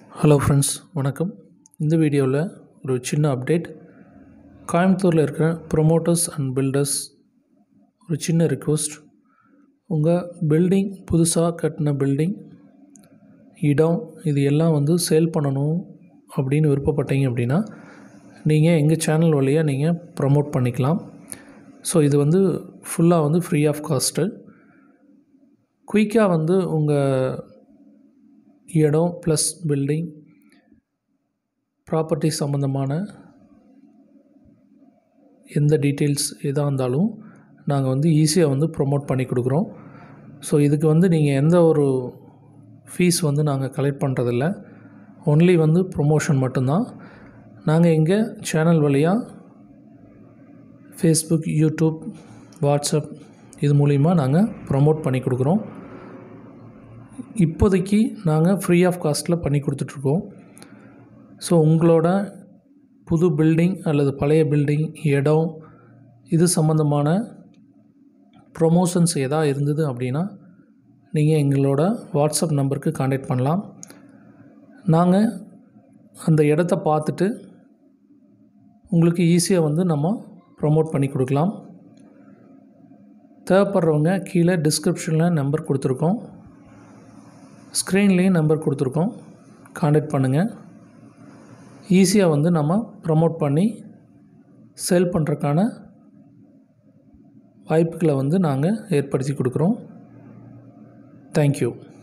hello friends வணக்கம் இந்த வீடியோவில் ஒரு சின்ன அப்டேட் கோயம்புத்தூரில் இருக்கிற ப்ரொமோட்டர்ஸ் அண்ட் பில்டர்ஸ் ஒரு சின்ன ரிக்வெஸ்ட் உங்கள் பில்டிங் புதுசாக கட்டின பில்டிங் இடம் இது எல்லாம் வந்து சேல் பண்ணணும் அப்படின்னு விருப்பப்பட்டீங்க அப்படின்னா நீங்கள் எங்கள் சேனல் வழியாக நீங்கள் ப்ரமோட் பண்ணிக்கலாம் ஸோ இது வந்து ஃபுல்லாக வந்து ஃப்ரீ ஆஃப் காஸ்ட்டு குயிக்காக வந்து உங்கள் இடம் ப்ளஸ் பில்டிங் ப்ராப்பர்ட்டி சம்மந்தமான எந்த டீட்டெயில்ஸ் எதாக இருந்தாலும் நாங்கள் வந்து ஈஸியாக வந்து ப்ரொமோட் பண்ணி கொடுக்குறோம் ஸோ இதுக்கு வந்து நீங்கள் எந்த ஒரு ஃபீஸ் வந்து நாங்கள் கலெக்ட் பண்ணுறதில்ல ஒன்லி வந்து ப்ரொமோஷன் மட்டும்தான் நாங்கள் எங்கள் சேனல் வழியாக ஃபேஸ்புக் யூடியூப் வாட்ஸ்அப் இது மூலிமா நாங்கள் ப்ரமோட் பண்ணி கொடுக்குறோம் இப்போதைக்கு நாங்கள் ஃப்ரீ ஆஃப் காஸ்ட்டில் பண்ணி கொடுத்துட்ருக்கோம் ஸோ உங்களோட புது பில்டிங் அல்லது பழைய பில்டிங் இடம் இது சம்மந்தமான ப்ரொமோஷன்ஸ் எதாக இருந்தது அப்படின்னா நீங்கள் எங்களோட வாட்ஸ்அப் நம்பருக்கு காண்டாக்ட் பண்ணலாம் நாங்கள் அந்த இடத்த பார்த்துட்டு உங்களுக்கு ஈஸியாக வந்து நம்ம ப்ரமோட் பண்ணி கொடுக்கலாம் தேவைப்படுறவங்க கீழே டிஸ்கிரிப்ஷனில் நம்பர் கொடுத்துருக்கோம் ஸ்க்ரீன்லேயும் நம்பர் கொடுத்துருக்கோம் காண்டாக்ட் பண்ணுங்கள் ஈஸியாக வந்து நம்ம ப்ரமோட் பண்ணி சேல் பண்ணுறக்கான வாய்ப்புகளை வந்து நாங்கள் ஏற்படுத்தி கொடுக்குறோம் தேங்க்யூ